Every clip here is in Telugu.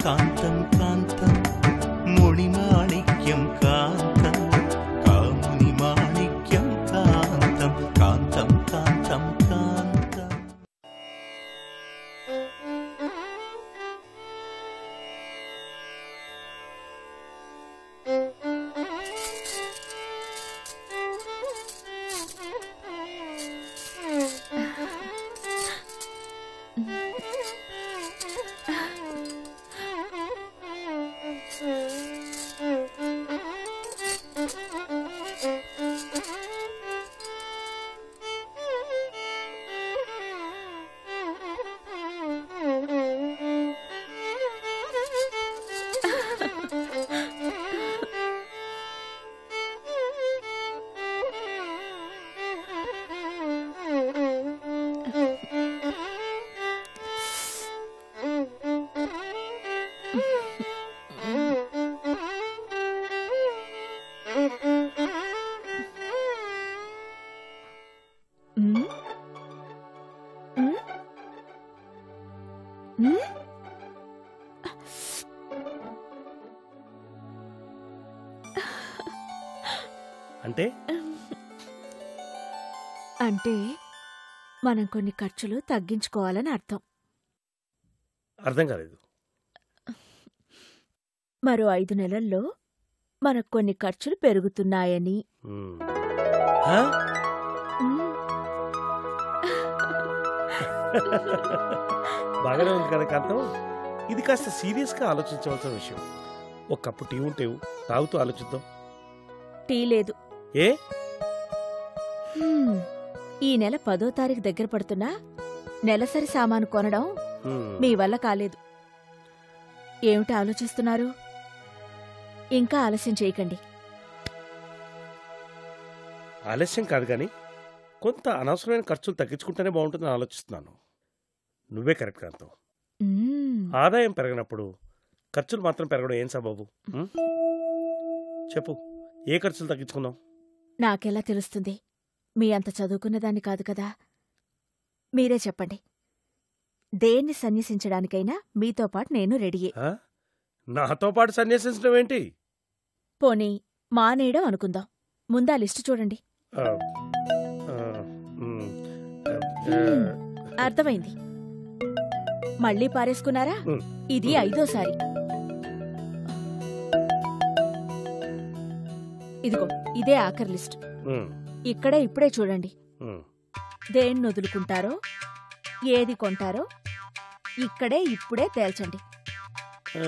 కాంతం కాంతం ముణిమాణిక్యం కాంతం కాముని మాణిక్యం కాంతం కాంతం కాంతం కాంతం ఉమ్? ఉమ్? ఉమ్? అంటే అంటే మనం కొన్ని ఖర్చులు తగ్గించుకోవాలని అర్థం అర్థం కాలేదు మరో ఐదు నెలల్లో మనకు కొన్ని ఖర్చులు పెరుగుతున్నాయని ఉమ్. హా? ఉమ్, బాగానే ఉంది కదా కాంతం ఇది కాస్త సీరియస్గా ఆలోచించవలసిన విషయం ఒక కప్పు టీ ఉంటే తాగుతూ ఆలోచిద్దాం టీ లేదు ఏ హ్మ్, ఈ నెల పదో తారీఖు దగ్గర పడుతున్నా నెలసరి సామాను కొనడం ఉమ్. మీ వల్ల కాలేదు ఏమిటి ఆలోచిస్తున్నారు ఇంకా ఆలస్యం చేయకండి ఆలస్యం కాదు కానీ కొంత అనవసరమైన ఖర్చులు తగ్గించుకుంటేనే బాగుంటుందని ఆలోచిస్తున్నాను నువ్వే కరెక్ట్ కాంతం మ్మ్. ఆదాయం పెరగనప్పుడు ఖర్చులు మాత్రం పెరగడం ఏం సబాబు ఉం? చెప్పు ఏ ఖర్చులు తగ్గించుకుందాం నాకెలా తెలుస్తుంది మీ అంత చదువుకున్నదాన్ని కాదు కదా మీరే చెప్పండి దేన్ని సన్యసించడానికైనా మీతో పాటు నేను రెడీయే ఆ? నాతో పాటు సన్యాసించడం ఏంటి పోనీ మానేయడం అనుకుందాం ముందా లిస్టు చూడండి ఆ, ఆ, ఉమ్, ఆ, హ్మ్. అర్థమైంది మళ్ళీ పారేసుకున్నారా హ్మ్. ఇది ఐదోసారి ఇదిగో ఇదే ఆఖరి లిస్ట్ ఉమ్, ఇక్కడే ఇప్పుడే చూడండి ఉమ్. దేన్ని వదులుకుంటారో ఏది కొంటారో ఇక్కడే ఇప్పుడే తేల్చండి ఆ,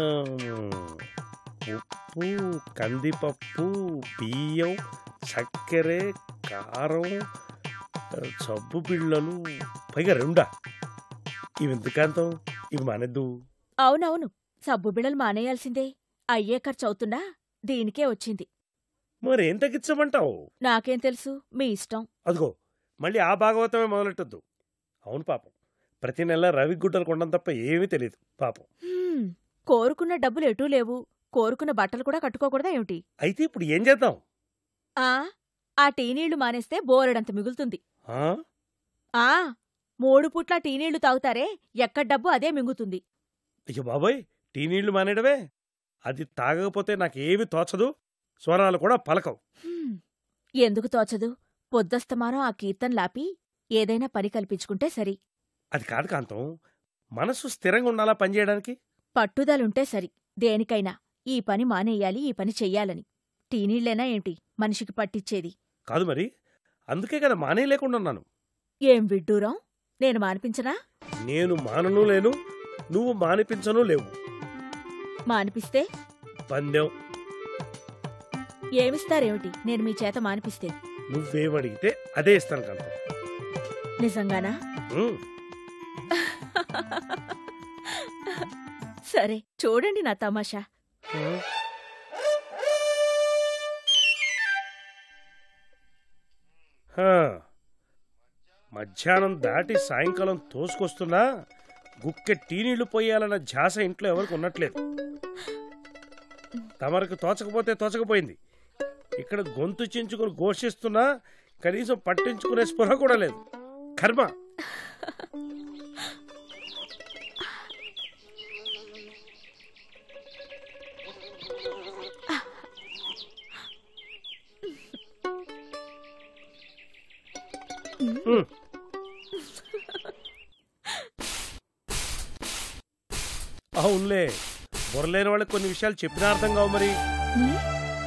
ఉప్పు కందిపప్పు బియ్యం చక్కెర కారం ఆ, సబ్బు బిళ్ళలు పైగా రెండా ఇవి ఎందుకంతం ఇవి మానేద్దు అవునవును సబ్బు బిళ్ళలు మానేయాల్సిందే అయ్యే ఖర్చు అవుతున్నా దీనికే వచ్చింది మరేం తగ్గించమంటావు నాకేం తెలుసు మీ ఇష్టం అదిగో మళ్ళీ ఆ భాగవతమే మొదలెట్టద్దు అవును పాపం ప్రతి నెల రవి గుడ్డలు కొనడం తప్ప ఏమీ తెలియదు పాపం హ్మ్, కోరుకున్న డబ్బులు ఎటూ లేవు కోరుకున్న బట్టలు కూడా కట్టుకోకూడదా ఏమిటి అయితే ఇప్పుడు ఏం చేద్దాం ఆ ఆ టీ నీళ్లు మానేస్తే బోరెడంత మిగులుతుంది ఆ? ఆ మూడు పుట్ల టీ నీళ్లు తాగుతారే ఎక్కడ డబ్బు అదే మింగుతుంది అయ్యో బాబోయ్ టీ నీళ్లు మానేయడమే అది తాగకపోతే నాకేమీ తోచదు స్వరాలు కూడా పలకవు హ్మ్, ఎందుకు తోచదు పొద్దస్తమానం ఆ కీర్తన లాపి ఏదైనా పని కల్పించుకుంటే సరి అది కాదు కాంతం మనసు స్థిరంగా ఉండాలా పనిచేయడానికి పట్టుదలుంటే సరి దేనికైనా ఈ పని మానేయాలి ఈ పని చెయ్యాలని టీ నీళ్లేనా ఏంటి మనిషికి పట్టిచ్చేది కాదు మరి అందుకే కదా మానేయలేకుండా ఉన్నాను ఏం విడ్డూరం నేను మానిపించనా నేను మానను లేను నువ్వు మానిపించను లేవు మానిపిస్తే పందెం ఏమిస్తారేమిటి నేను మీ చేత మానిపిస్తే నువ్వేమడిగితే అదే ఇస్తాను కాంతం నిజంగానా ఉమ్, సరే చూడండి నా తమాషా హా. మధ్యాహ్నం దాటి సాయంకాలం తోసుకొస్తున్నా గుక్కె టీ నీళ్లు పోయాలన్న ధ్యాస ఇంట్లో ఎవరికి ఉన్నట్లేదు తమరికి తోచకపోతే తోచకపోయింది ఇక్కడ గొంతు చించుకుని ఘోషిస్తున్నా కనీసం పట్టించుకునే స్పృహ కూడా లేదు కర్మ ఉమ్. అవునులే బుర్రలేని వాళ్ళకి కొన్ని విషయాలు చెప్పినా అర్థం కావు మరి ఉమ్,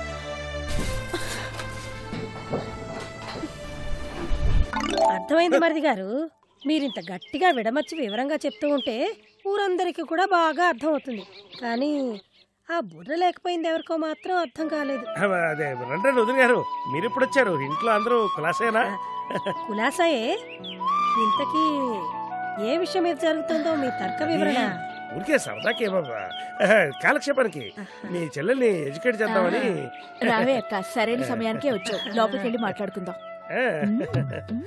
అర్థమైంది మరిది గారు మీరింత గట్టిగా విడమర్చి వివరంగా చెప్తూ ఉంటే ఊరందరికీ కూడా బాగా అర్థం అవుతుంది కానీ ఆ బుర్ర లేకపోయింది ఎవరికో మాత్రం అర్థం కాలేదు అదే రండి వదిన గారు మీరు ఎప్పుడు వచ్చారు ఇంట్లో అందరూ క్లాసేనా కులాసాయే ఇంతకీ ఏ విషయం మీద జరుగుతుందో మీ తర్క వివరణ ఊరికే సరదాకి బాబా కాలక్షేపానికి మీ చెల్లెల్ని ఎడ్యుకేట్ చేద్దామని రావే అక్క సరైన సమయానికే వచ్చావు లోపలికి వెళ్ళి మాట్లాడుకుందాం ఆ. ఉమ్, ఉమ్.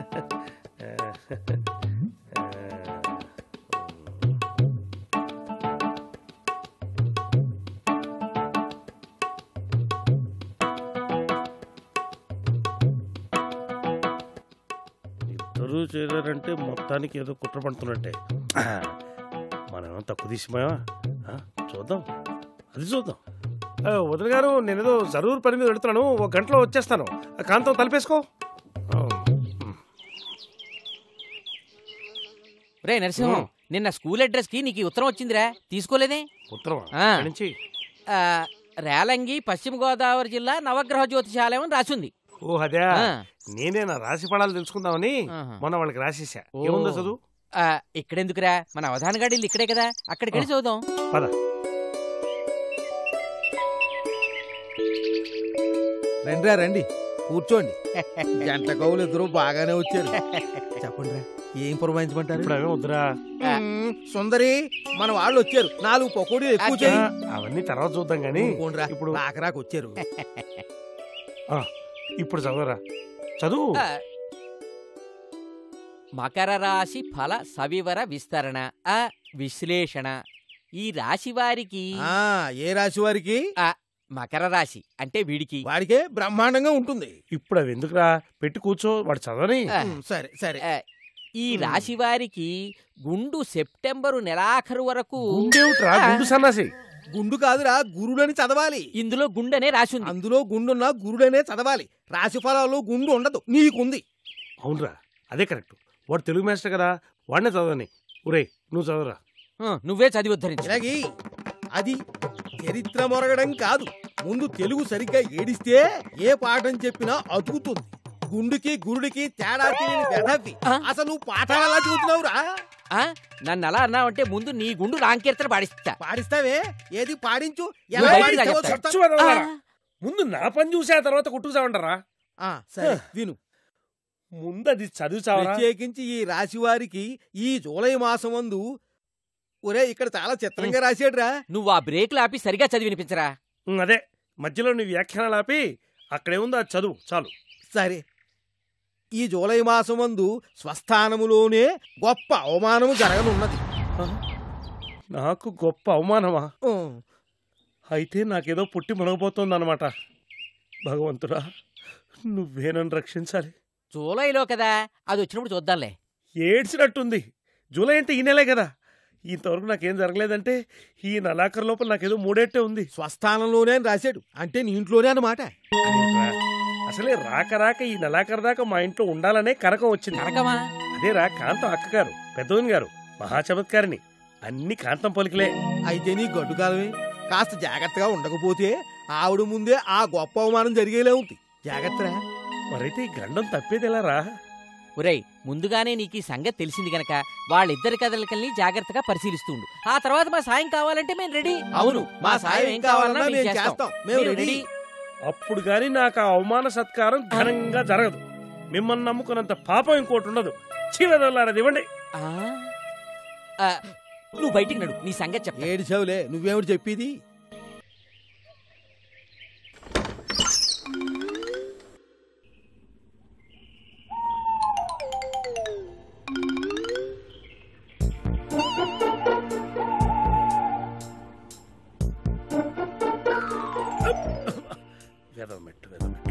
ఇద్దరూ చేరారంటే మొత్తానికి ఏదో కుట్ర పడుతున్నట్టే మనం తక్కువ తీసిపోయావా ఆ, చూద్దాం అది చూద్దాం ఆ, వదిన గారు నేనేదో జరూరు పని మీద వెళుతున్నాను ఒక గంటలో వచ్చేస్తాను ఆ, కాంతం తలిపేసుకో ఆ, ఉమ్. రే నరసింహం ఉం. నిన్న స్కూల్ అడ్రస్ కి నీకు ఈ ఉత్తరం వచ్చిందిరా తీసుకోలేదే ఉత్తరమా ఆ. ఇక్కడి నుంచి ఆ, రేలంగి పశ్చిమ గోదావరి జిల్లా నవగ్రహ జ్యోతిషాలయం అని రాసింది ఓ అదే ఆ. నేనే నా రాశి ఫలాలు తెలుసుకుందామని ఆహా. మొన్న వాళ్ళకి రాసేసా ఓ. ఏముందో చదువు ఆ, ఇక్కడెందుకురా మన అవధాన గాడి ఇక్కడే కదా అక్కడికి వెళ్ళి చూద్దాం పద రండిరా రండి కూర్చోండి జంట కవులు ఇద్దరు బాగానే వచ్చారు చెప్పండి రా ఏం పురమాయించమంటారు ఇప్పుడు అవే వద్దురా మ్మ్, సుందరి మన వాళ్ళు వచ్చారు నాలుగు పకోడీలు ఎక్కువ అచ్చా. చేయి ఆ, అవన్నీ తర్వాత చూద్దాం గానీ ఊరుకోండిరా, ఇప్పుడు రాకరాకు వచ్చారు ఇప్పుడు చదవరా చదువు ఆ, మకర రాశి ఫల సవివర విస్తరణ ఆ విశ్లేషణ ఈ రాశి వారికి ఆ ఏ రాశి వారికి మకర రాశి అంటే వీడికి వాడికే బ్రహ్మాండంగా ఉంటుంది ఇప్పుడు అవి ఎందుకురా పెట్టి కూర్చో వాడు చదవని ఆ, మ్మ్, సరే సరే ఆ, ఈ రాశి వారికి గుండు సెప్టెంబరు నెలాఖరు వరకు గుండేమిట్రా ఆ. గుండు సన్నాసి గుండు కాదురా గురుడని చదవాలి ఇందులో గుండెనే రాసి ఉంది అందులో గుండున్న గురుడనే చదవాలి రాశి ఫలాలు గుండు ఉండదు నీకుంది అవునరా అదే కరెక్ట్ వాడు తెలుగు మాస్టర్ కదా వాడినే చదవని ఒరేయ్ నువ్వు చదవరా ఆ, నువ్వే చదివి ఉద్ధరించు ఇలాగి అది చరిత్ర మొరగడం కాదు ముందు తెలుగు సరిగ్గా ఏడిస్తే ఏ పాఠం చెప్పినా అతుకుతుంది గుండుకి గురుడికి తేడా తెలియని వెధవి ఆ? అసలు నువ్వు పాఠాలు ఎలా చెబుతున్నావురా ఆ, నన్ను అలా అన్నావంటే ముందు నీ గుండు రాంకీర్తన పాడిస్తా పాడిస్తావే ఏది పాడించు ఎలా నువ్వు బయటికి పాడిస్తావో రా చెప్తా. చెప్తా. చచ్చు వదలరా. ముందు నా పని చూసి ఆ తర్వాత కుట్టుకుసామంటారా ఆ, సరే విను ముందు అది చదువు చావరా ప్రత్యేకించి ఈ రాశి వారికి ఈ జూలై మాసం అందు ఒరే ఇక్కడ చాలా చిత్రంగా రాశాడురా నువ్వు ఆ బ్రేక్లు ఆపి సరిగా చదివి వినిపించరా ఉం, అదే మధ్యలో నీ వ్యాఖ్యానాలు ఆపి అక్కడేముందో అది చదువు చాలు సరే ఈ జూలై మాసమందు స్వస్థానములోనే గొప్ప అవమానము జరగనున్నది ఆ, నాకు గొప్ప అవమానమా ఉం. అయితే నాకేదో పుట్టి మునగబోతోందన్నమాట భగవంతుడా నువ్వే నన్ను రక్షించాలి జూలైలో కదా అది వచ్చినప్పుడు చూద్దాంలే ఏడ్చినట్టుంది జూలై అంటే ఈ నెలే కదా ఇంతవరకు నాకేం జరగలేదంటే ఈ నెలాఖరు లోపల నాకేదో మూడేట్టే ఉంది స్వస్థానంలోనే అని రాశాడు అంటే నీ ఇంట్లోనే అన్నమాట అదేంట్రా? అసలే రాక రాక ఈ నెలాఖరు దాకా మా ఇంట్లో ఉండాలనే కనకం వచ్చింది నరకమా అదేరా కాంతం అక్కగారు పెద్దవన్ గారు మహాచమత్కారిని అన్ని కాంతం పలికిలే అయితే నీ గడ్డు కాలమే కాస్త జాగ్రత్తగా ఉండకపోతే ఆవిడ ముందే ఆ గొప్ప అవమానం జరిగేలా ఉంది జాగ్రత్త మరైతే ఈ గండం తప్పేది ఎలా రా ఒరేయ్ ముందుగానే నీకు ఈ సంగతి తెలిసింది గనక వాళ్ళిద్దరి కదలికల్ని జాగ్రత్తగా పరిశీలిస్తుండు ఆ తర్వాత మా సాయం కావాలంటే మేము రెడీ అవును మా సాయం ఏం కావాలన్నా మేము చేస్తాం మేము మీరు రెడీ రెడీ అప్పుడు గాని నాకు ఆ అవమాన సత్కారం ఘనంగా జరగదు మిమ్మల్ని నమ్ముకున్నంత పాపం ఇంకోటి ఉండదు చీవదల్లారది ఇవ్వండి ఆ? ఆ, నువ్వు బయటికి నడు నీ సంగతి చెప్తా ఏడు చెవులే నువ్వేమిటి చెప్పేది వెదవమెట్టు వెదవమెట్టు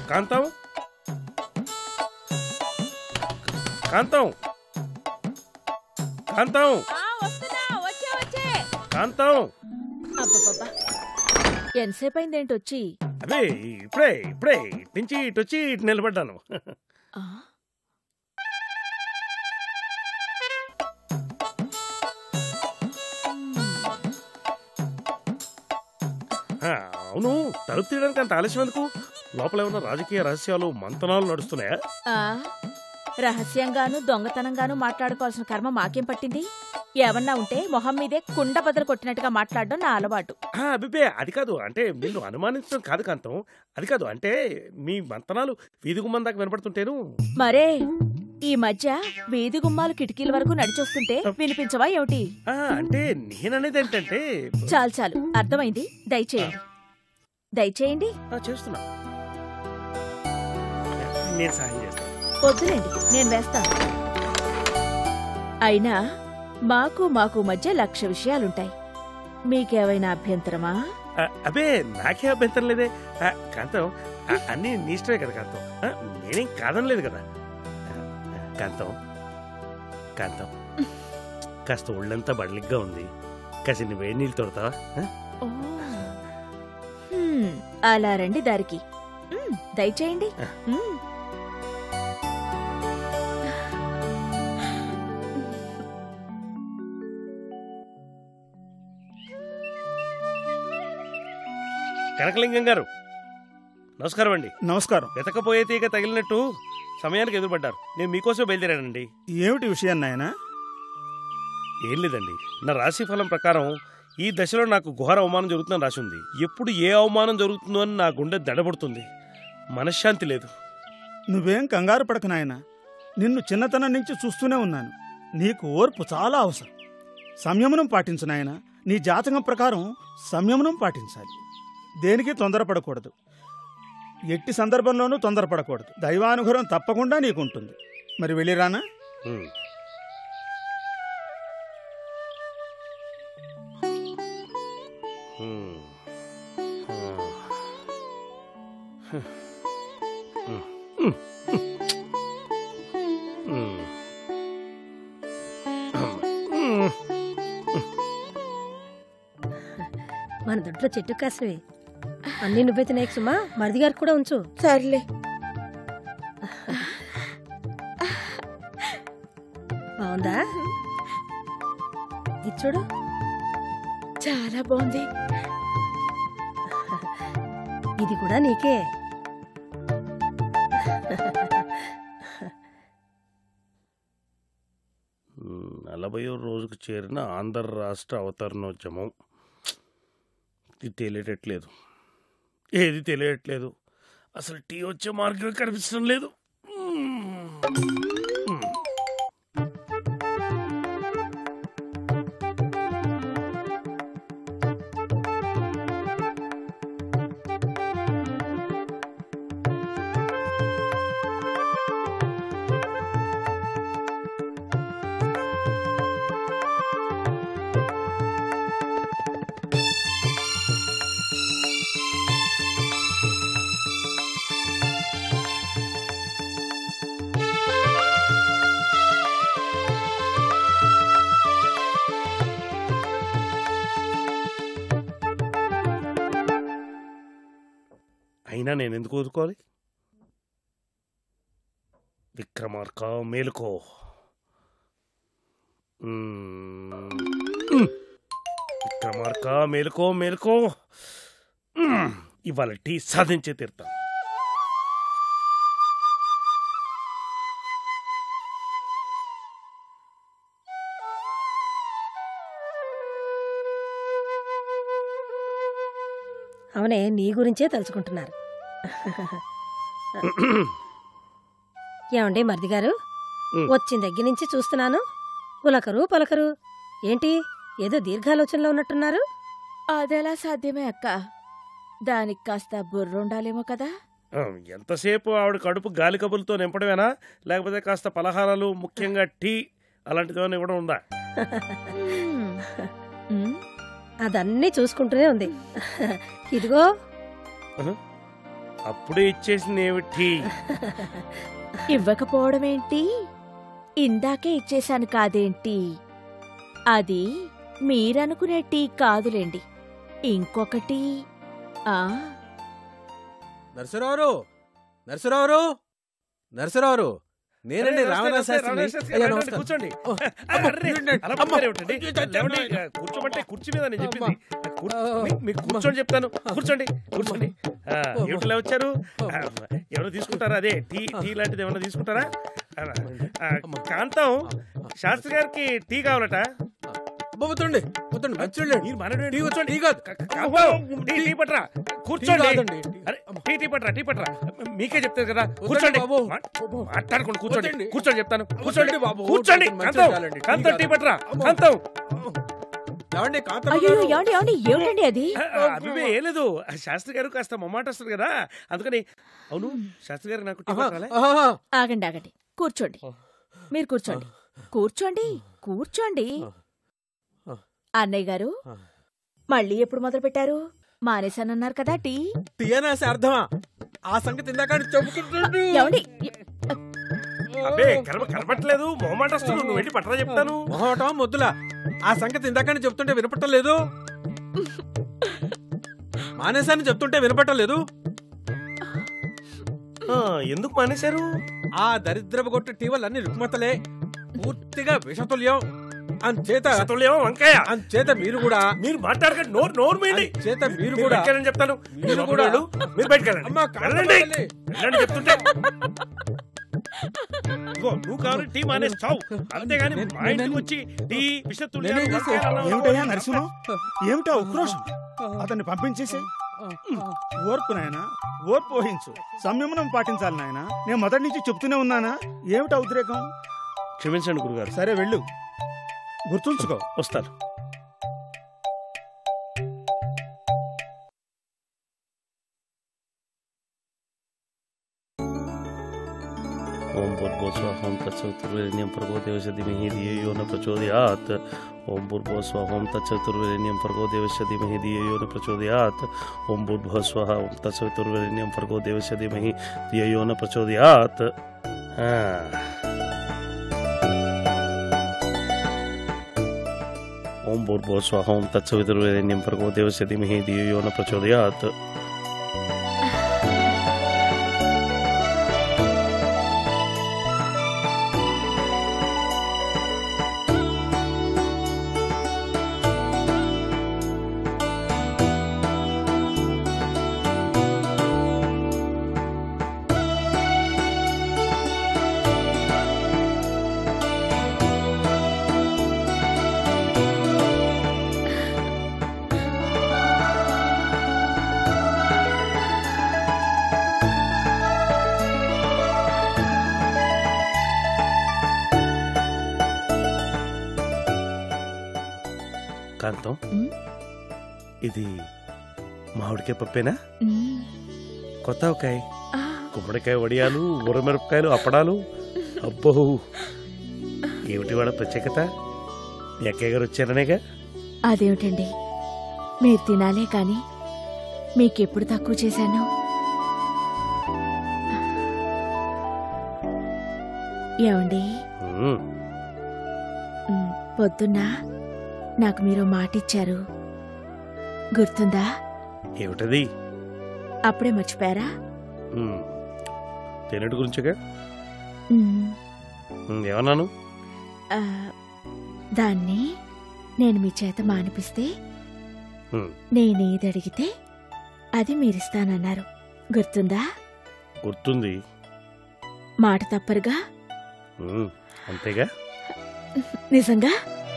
కాంతం కాంతం కాంతం కాంతం అబ్బబ్బబ్బా ఎంతసేపు అయిందేంటి వచ్చి అదే ఇప్పుడే ఇప్పుడే ఇటు నుంచి ఇటు వచ్చి ఇటు నిలబడ్డాను ఆ? ఆ, అవును తలుపు తీయడానికి అంత ఆలస్యం ఎందుకు లోపల ఏమన్నా రాజకీయ రహస్యాలు మంతనాలు నడుస్తున్నాయా ఆ? రహస్యంగాను దొంగతనంగాను మాట్లాడుకోవాల్సిన కర్మ మాకేం పట్టింది ఏమన్నా ఉంటే మొహం మీదే కుండ బదులు కొట్టినట్టుగా మాట్లాడడం నా అలవాటు ఆ, అబ్బిబే అది కాదు అంటే నిన్ను అనుమానించడం కాదు కాంతం అది కాదు అంటే మీ మంతనాలు వీధి గుమ్మం దాకా వినపడుతుంటేను మరే ఈ మధ్య వీధి గుమ్మాలు కిటికీల వరకు నడిచొస్తుంటే వినిపించవా ఏమిటి ఆ, అంటే నేననేది ఏంటంటే చాలు చాలు అర్థమైంది దయచేయండి దయచేయండి ఆ, చేస్తున్నా నేను సహాయం చేస్తాను వద్దులేండి నేను వేస్తాను అయినా మాకు మాకు మధ్య లక్ష విషయాలుంటాయి మీకేవైనా అభ్యంతరమా ఆ, అబే నాకే అభ్యంతరం లేదే ఆ, కాంతం ఆ, అన్నీ నీ ఇష్టమే కదా కాంతం ఆ, నేనేం కాదనలేదు కదా ఆ, కాంతం కాంతం కాస్త ఒళ్ళంతా బడలిగ్గా ఉంది కాసిన వేడి నీళ్ళు తోడతావా ఆ? ఓ. హ్మ్, అలా రండి దారికి మ్, దయచేయండి మ్. కనకలింగం గారు నమస్కారం అండి నమస్కారం వెతకపోయే తీగ తగిలినట్టు సమయానికి ఎదురుపడ్డారు నేను మీకోసం బయలుదేరానండి ఏమిటి విషయం నాయన ఏం లేదండి నా రాశి ఫలం ప్రకారం ఈ దశలో నాకు ఘోర అవమానం జరుగుతుందని రాసి ఉంది ఎప్పుడు ఏ అవమానం జరుగుతుందో అని నా గుండె దడబడుతుంది మనశ్శాంతి లేదు నువ్వేం కంగారు పడక నాయన నిన్ను చిన్నతనం నుంచి చూస్తూనే ఉన్నాను నీకు ఓర్పు చాలా అవసరం సంయమనం పాటించు నాయన నీ జాతకం ప్రకారం సంయమనం పాటించాలి దేనికి తొందరపడకూడదు ఎట్టి సందర్భంలోనూ తొందరపడకూడదు దైవానుగ్రహం తప్పకుండా నీకుంటుంది మరి వెళ్ళిరానా ఉమ్. ఉమ్. ఆ. ఉమ్. ఉమ్. ఉమ్. ఉమ్. మన దొడ్లో చెట్టు కాసినవి అన్ని నువ్వే తినేకు సుమా మరిది గారికి కూడా ఉంచు సర్లే బాగుందా ఇది చూడు చాలా బాగుంది ఇది కూడా నీకే నలభై రోజుకు చేరిన ఆంధ్ర రాష్ట్ర అవతరణోద్యమం ఇది తెలియటట్లేదు ఏది తెలియట్లేదు అసలు టీ వచ్చే మార్గం కనిపించడం లేదు అయినా నేను ఎందుకు ఊరుకోవాలి విక్రమార్క మేలుకో మ్మ్. మ్మ్. విక్రమార్క మేలుకో మేలుకో మ్మ్. ఇవాళ టీ సాధించే తీరుతాం అవునే నీ గురించే తలుచుకుంటున్నారు ఏమండి మరిది గారు ఉమ్. వచ్చిన దగ్గర నుంచి చూస్తున్నాను పులకరు పలకరు ఏంటి ఏదో దీర్ఘాలోచనలో ఉన్నట్టున్నారు అదెలా సాధ్యమే అక్క దానికి కాస్త బుర్రుండాలేమో కదా ఆ, ఎంతసేపు ఆవిడ కడుపు గాలి కబులతో నింపడమేనా లేకపోతే కాస్త పలహారాలు ముఖ్యంగా టీ అలాంటిది ఏమైనా ఇవ్వడం ఉందా మ్మ్. మ్మ్. అదన్నీ చూసుకుంటూనే ఉంది ఇదిగో అప్పుడే ఇచ్చేసింది ఏమిటి ఇవ్వకపోవడమేంటి ఇందాకే ఇచ్చేశాను కాదేంటి అది మీరనుకునే టీ కాదులేండి ఇంకొకటి ఆ నరసరావు నరసరావు నరసరావు నేనండి నమస్తే, రామదాస్ నమస్తే, శాస్త్రిని. రామదాస్ శాస్త్రి అయ్యా, గారు, నమస్కారం. కూర్చోండి ఓ, అమ్మ, అర్రే, ఉండండి. అలా అమ్మ. పడిపోయారు ఏమిటండి? అయ్యో, లేవండి, అయ్యో. కూర్చోమంటే కుర్చీ మీద నేను చెప్పింది కూర్- ఆ, మీ- మీకు కూర్చోని చెప్తాను కూర్చోండి కూర్చోండి ఆ, ఏమిటిలా వచ్చారు ఆ, ఎవరు తీసుకుంటారా అదే టీ టీ లాంటిది ఏమైనా తీసుకుంటారా ఆ, ఆ, కాంతం శాస్త్రి గారికి టీ కావాలట అబ్బా, వద్దండి వద్దండి మంచినీళ్ళు. మీరు మనడు టీ వద్దు, టీ కాదు. క- క- కాంతం, టీ టీ పట్రా కూర్చోండి కాదండి, టీ. అరే టీ టీ పట్రా టీ పట్రా మీకే చెప్తారు కదా కూర్చోండి బాబు. మా- మాట్లాడుకోండి కూర్చోండి వద్దండి. కూర్చోండి చెప్తాను కూర్చోండి వద్దండి బాబు. కూర్చోండి మంచిది కాంతం చాలండి, టీ కాంతం టీ కాదు. పట్రా అమ్మో. కాంతం ఏమండి కాంతమ్మ అయ్యో గారు? ఏమండి ఏమండి ఏమిటండి అది ఆ, ఆ, అభివే ఏం లేదు ఆ శాస్త్రి గారు కాస్త మొమ్మాట వస్తుంది కదా అందుకని అవును శాస్త్రి గారు నాకు టీ ఆహా, పట్టాలే ఆహా. ఆగండి ఆగండి కూర్చోండి మీరు కూర్చోండి కూర్చోండి కూర్చోండి అన్నయ్య గారు ఆ. మళ్ళీ ఎప్పుడు మొదలు పెట్టారు మానేశానన్నారు కదా టీ టీయనాసి అర్థమా ఆ సంగతి ఇందాక చెప్పుకుంటుండు ఏమండి అబ్బే కర్మ కనబట్టలేదు మొహమాట వస్తుంది నువ్వు వెళ్ళి పట్టరా చెప్తాను మొహటం మొద్దులా ఆ సంగతి ఇందాక చెప్తుంటే వినపట్టం లేదు మానేశాన్ని చెప్తుంటే వినపట్టం లేదు ఆ, ఎందుకు మానేశారు ఆ దరిద్రపు కొట్టు టీవలన్నీ రుగ్మతలే పూర్తిగా విషతుల్యం అంచేత సతుల్యం వంకాయ అంచేత మీరు కూడా మీరు మాట్లాడకండి నోరు నోరు మీండి అంచేత మీరు మీరు కూడా బయటకెళ్ళని చెప్తాను మీరు మీరు కూడా- కూడా మీరు బయటకు వెళ్ళండి అమ్మా, కాంతమ్మ వెళ్ళండి తల్లి. వెళ్ళండి చెప్తుంటే ఇదిగో, నువ్వు కావాలి టీ మానేస్తావు అంతేగాని నేను- మా ఇంటికి నేను- వచ్చి టీ విషతుల్యాలు నేనేం చేశాను? వంకాయలు అలా- ఏమిటయ్యా నరసింహం ఏమిటా ఉక్రోషం అతన్ని పంపించేసే ఓర్పు నాయనా ఓర్పు వహించు సంయమనం పాటించాలి నాయనా నేను మొదటి నుంచి చెప్తూనే ఉన్నానా ఏమిటా ఉద్రేకం క్షమించండి గురుగారు సరే వెళ్ళు గుర్తుంచుకో వస్తారు ఓం భూర్భోస్వాహం తత్సవితుర్వేణ్యం భర్గో దేవస్య ధీమహి ధియో యో న ప్రచోదయాత్ ఓం భూర్భోస్వాహం తత్సవితుర్వేణ్యం భర్గో దేవస్య ధీమహి ధియో యో న ప్రచోదయాత్ ఓం భూర్భోస్వాహం తత్సవితుర్వేణ్యం భర్గో దేవస్య ధీమహి ధియో యో న ప్రచోదయాత్ ఆ. ఓం భూర్భోస్వాహం తత్సవితుర్వేణ్యం భర్గో దేవస్య ధీమహి ధియో యో న ప్రచోదయాత్ కాంతం ఉమ్, ఇది మామిడికాయ పప్పేనా ఉమ్, కొత్త ఆవకాయ ఆ, గుమ్మడికాయ వడియాలు ఉరమిరపకాయలు అప్పడాలు అబ్బో ఏమిటి వాళ్ళ ప్రత్యేకత మీ అక్కయ్య గారు వచ్చారనేగా అదేమిటండి మీరు తినాలే కాని మీకెప్పుడు తక్కువ చేశాను ఏమండి ఉమ్, ఉమ్, పొద్దున్న నాకు మీరు మాటిచ్చారు గుర్తుందా ఏమిటది అప్పుడే మర్చిపోయారా ఉమ్, తేనెటి గురించిగా ఉమ్, ఉమ్, ఏమన్నాను ఆ, దాన్ని నేను మీ చేత మానిపిస్తే ఉమ్, నేనేది అడిగితే అది మీరిస్తానన్నారు గుర్తుందా గుర్తుంది మాట తప్పరుగా ఉమ్, అంతేగా నిజంగా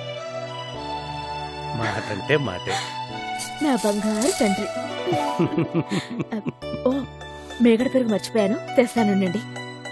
మాట అంటే మాటే నా బంగారు తండ్రి ఓ మేగడ పెరుగు మర్చిపోయాను తెస్తానుండండి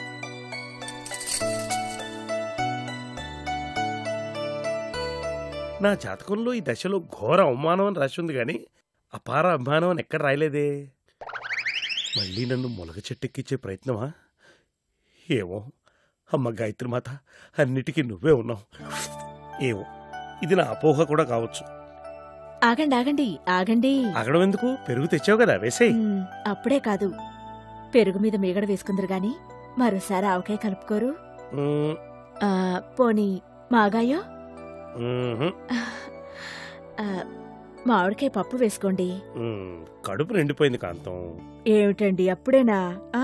నా జాతకంలో ఈ దశలో ఘోర అవమానం అని రాసి ఉంది కానీ అపార అభిమానం అని ఎక్కడ రాయలేదే మళ్ళీ నన్ను మొలక చెట్టెక్కించే ప్రయత్నమా ఏమో అమ్మ గాయత్రి మాత అన్నిటికీ నువ్వే ఉన్నావు ఏమో ఇది నా అపోహ కూడా కావచ్చు ఆగండి ఆగండి ఆగండి అగడం ఎందుకు పెరుగు తెచ్చావు కదా వేసేయ్ ఉమ్, అప్పుడే కాదు పెరుగు మీద మీగడ వేసుకుందరు గాని మరోసారి ఆవకాయ కలుపుకోరు మ్మ్, ఆ, పోనీ మాగాయో మ్మ్హ్, ఆ, మామిడికాయ పప్పు వేసుకోండి మ్మ్. కడుపు నిండిపోయింది కాంతం ఏమిటండి అప్పుడేనా ఆ?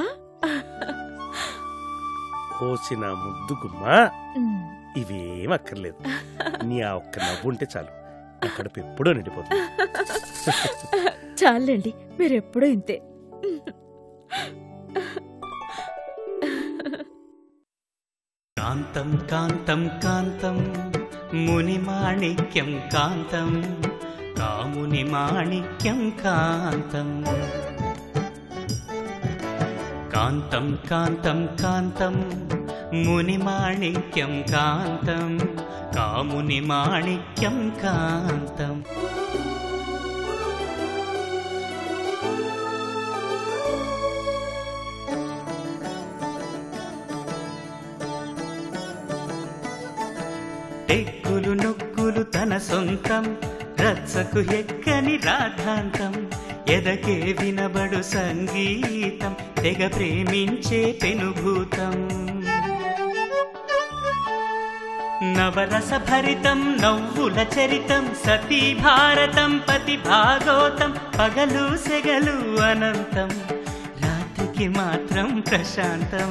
కోసిన ముద్దు గుమ్మ ఉమ్. ఇవేం అక్కర్లేదు నీ ఆ ఒక్క నవ్వు ఉంటే చాలు నా కడుపు ఎప్పుడూ నిండిపోతుంది చాలండి మీరెప్పుడూ ఇంతే కాంతం కాంతం కాంతం మునిమాణిక్యం కాంతం కాముని మాణిక్యం కాంతం కాంతం కాంతం కాంతం మునిమాణిక్యం కాంతం కాముని మాణిక్యం కాంతం టెక్కులు నొక్కులు తన సొంతం రచ్చకు ఎక్కని రాధాంతం ఎదకే వినబడు సంగీతం తెగ ప్రేమించే పెనుభూతం నవరస భరితం నవ్వుల చరితం సతీ భారతం పతి భాగోతం పగలు సెగలు అనంతం రాత్రికి మాత్రం ప్రశాంతం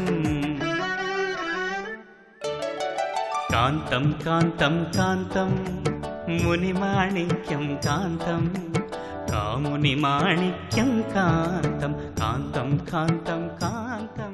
కాంతం కాంతం కాంతం మునిమాణిక్యం కాంతం కాముని మాణిక్యం కాంతం కాంతం కాంతం కాంతం